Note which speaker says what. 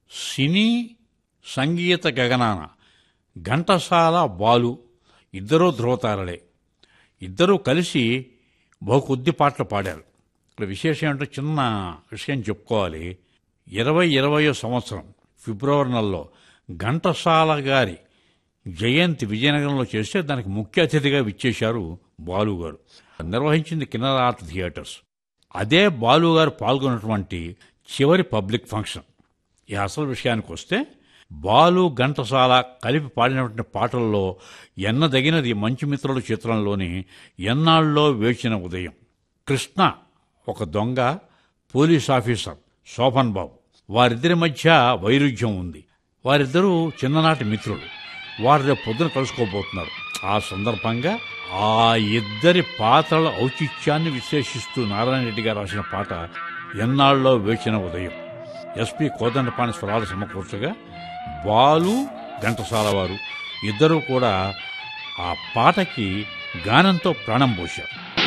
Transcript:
Speaker 1: సినీ సంగీత గగనాన ఘంటసాల బాలు ఇద్దరూ ధ్రువతారలే ఇద్దరూ కలిసి బహు కొద్ది పాటలు పాడారు ఇక్కడ విశేషం ఏంటో చిన్న విషయం చెప్పుకోవాలి ఇరవై ఇరవయో సంవత్సరం ఫిబ్రవరి నెలలో ఘంటసాల గారి జయంతి విజయనగరంలో చేస్తే దానికి ముఖ్య అతిథిగా విచ్చేశారు బాలు గారు నిర్వహించింది కిన్నర్ ఆర్ట్ థియేటర్స్ అదే బాలు గారు పాల్గొన్నటువంటి చివరి పబ్లిక్ ఫంక్షన్ ఈ అసలు విషయానికి వస్తే బాలు ఘంటసాల కలిపి పాడినటువంటి పాటల్లో ఎన్నదగినది మంచి మిత్రుల చిత్రంలోని ఎన్నాళ్ళలో వేచిన ఉదయం కృష్ణ ఒక దొంగ పోలీస్ ఆఫీసర్ శోభన్ బాబు వారిద్దరి మధ్య వైరుధ్యం ఉంది వారిద్దరూ చిన్ననాటి మిత్రులు వారు రేపు పొద్దున కలుసుకోబోతున్నారు ఆ సందర్భంగా ఆ ఇద్దరి పాత్రల ఔచిత్యాన్ని విశ్లేషిస్తూ నారాయణ రెడ్డి గారు రాసిన పాట ఎన్నాళ్ళలో వేచిన ఉదయం ఎస్పి కోదండపాణి స్వరాలు సమకూర్చగా బాలు ఘంటసాల వారు ఇద్దరూ కూడా ఆ పాటకి గానంతో ప్రాణం పోశారు